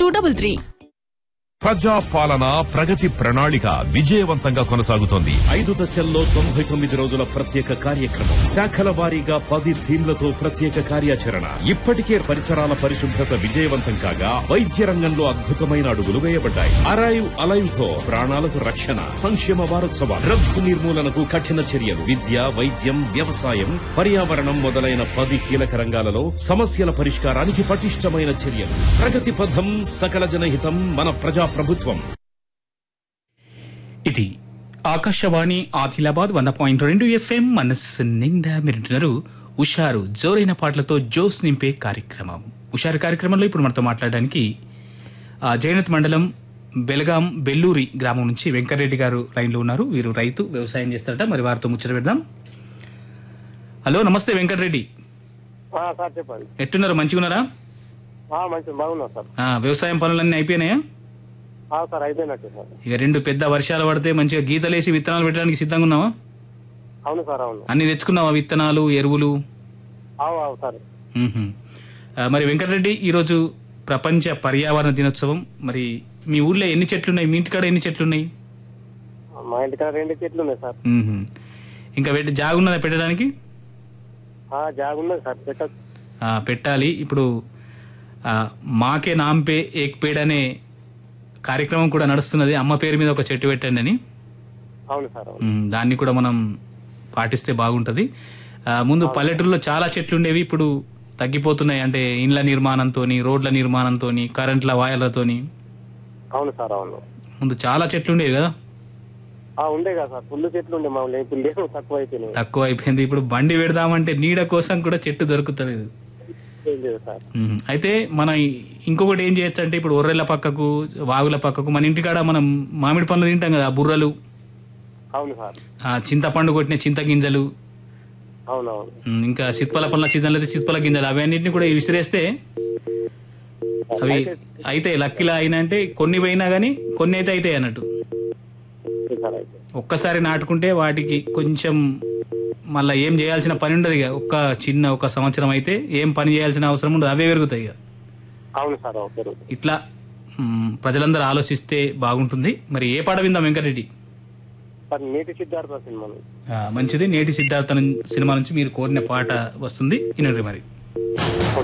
Two double three ప్రజా పాలన ప్రగతి ప్రణాళిక విజయవంతంగా కొనసాగుతోంది ఐదు దశల్లో తొంభై తొమ్మిది రోజుల ప్రత్యేక కార్యక్రమం శాఖల వారీగా పది థీమ్లతో ప్రత్యేక కార్యాచరణ ఇప్పటికే పరిసరాల పరిశుభ్రత విజయవంతం కాగా వైద్య రంగంలో అద్భుతమైన అడుగులు వేయబడ్డాయి అరైవ్ అలైవ్ తో ప్రాణాలకు రక్షణ సంక్షేమ వారోత్సవాలు డ్రగ్స్ నిర్మూలనకు కఠిన చర్యలు విద్య వైద్యం వ్యవసాయం పర్యావరణం మొదలైన పది కీలక రంగాలలో సమస్యల పరిష్కారానికి పటిష్టమైన చర్యలు ప్రగతి పథం సకల జనహితం మన ప్రజా ప్రభుత్వం ఇది ఆకాశవాణి ఆదిలాబాద్ వంద పాయింట్ రెండు ఎఫ్ఎం మనస్సు నిండా మీరుంటున్నారు ఉషారు జోరైన పాటలతో జోస్ నింపే కార్యక్రమం ఉషారు కార్యక్రమంలో ఇప్పుడు మనతో మాట్లాడడానికి ఆ, జైనత్ మండలం బెలగాం బెల్లూరి గ్రామం నుంచి వెంకరెడ్డి గారు లైన్లో ఉన్నారు వీరు రైతు వ్యవసాయం చేస్తారట మరి వారితో ముచ్చట పెడదాం హలో నమస్తే వెంకటరెడ్డి ఆ, సార్ చెప్పండి ఎట్టున్నారు మంచిగున్నారా ఆ, మంచిది బాగున్నా సార్ ఆ, వ్యవసాయం పనులన్నీ అయిపోయినాయా ఆ, సార్ అయిపోయినట్టు సార్ ఇక రెండు పెద్ద వర్షాలు పడితే మంచిగా గీతలేసి విత్తనాలు పెట్టడానికి సిద్ధంగా ఉన్నావా అవును సార్ అవును అన్ని తెచ్చుకున్నావా విత్తనాలు ఎరువులు అవు అవు సార్ మ్మ్హ్మ్. ఆ, మరి వెంకటరెడ్డి ఈరోజు ప్రపంచ పర్యావరణ దినోత్సవం మరి మీ ఊళ్ళో ఎన్ని చెట్లు ఉన్నాయి మీ ఇంటికాడ ఎన్ని చెట్లు ఉన్నాయి మా ఇంటికాడ రెండు చెట్లు ఉన్నాయి సార్ మ్మ్హ్మ్. ఇంకా పెట్టి జాగున్నదా పెట్టడానికి ఆ, జాగున్నది సార్ పెట్టచ్చు ఆ, పెట్టాలి ఇప్పుడు ఆ, మాకే నాంపే ఏక్ పేడ్ అనే కార్యక్రమం కూడా నడుస్తున్నది అమ్మ పేరు మీద ఒక చెట్టు పెట్టండి అని అవును సార్ అవును మ్మ్. దాన్ని కూడా మనం పాటిస్తే బాగుంటది ఆ, ముందు పల్లెటూరులో చాలా చెట్లు ఉండేవి ఇప్పుడు తగ్గిపోతున్నాయి అంటే ఇండ్ల నిర్మాణంతో రోడ్ల నిర్మాణంతో కరెంట్ల వాయర్లతోని అవును సార్ అవును ముందు చాలా చెట్లు ఉండేవి కదా ఆ, ఉండే కదా సార్ ఫుల్ చెట్లు ఉండే మా ఊళ్ళో. ఇప్పుడు లేవు తక్కువ అయిపోయినాయి తక్కువ అయిపోయింది ఇప్పుడు బండి పెడదామంటే నీడ కోసం కూడా చెట్టు దొరుకుతలేదు ఏం లేదు సార్ మ్మ్. అయితే మన ఈ- ఇంకొకటి ఏం చేయొచ్చు అంటే ఇప్పుడు ఒర్రెల పక్కకు వాగుల పక్కకు మన ఇంటికాడ మనం మామిడి పండ్లు తింటాం కదా ఆ బుర్రలు అవును సార్ ఆ చింతపండు కొట్టిన చింత గింజలు అవును అవును మ్మ్. ఇంకా సిత్పల పండ్ల సీజన్లో అయితే సిత్పల గింజలు అవన్నింటినీ కూడా విసిరేస్తే అవి అయితే లక్కిలా అయినా అంటే కొన్ని పోయినా కానీ కొన్ని అయితే అవుతాయి అన్నట్టు ఓకే సార్ అయితే ఒక్కసారి నాటుకుంటే వాటికి కొంచెం మళ్ళీ ఏం చేయాల్సిన పని ఉండదు ఇక ఒక్క చిన్న ఒక సంవత్సరం అయితే ఏం పని చేయాల్సిన అవసరం ఉండదు అవే పెరుగుతాయి ఇక అవును సార్ అవును పెరుగు. ఇట్లా మ్, ప్రజలందరూ ఆలోచిస్తే బాగుంటుంది మరి ఏ పాట విందాం వెంకటరెడ్డి సార్ నీటి సిద్ధార్థ సినిమాను ఆ, మంచిది నేటి సిద్ధార్థ సినిమా నుంచి మీరు కోరిన పాట వస్తుంది ఇనండి మరి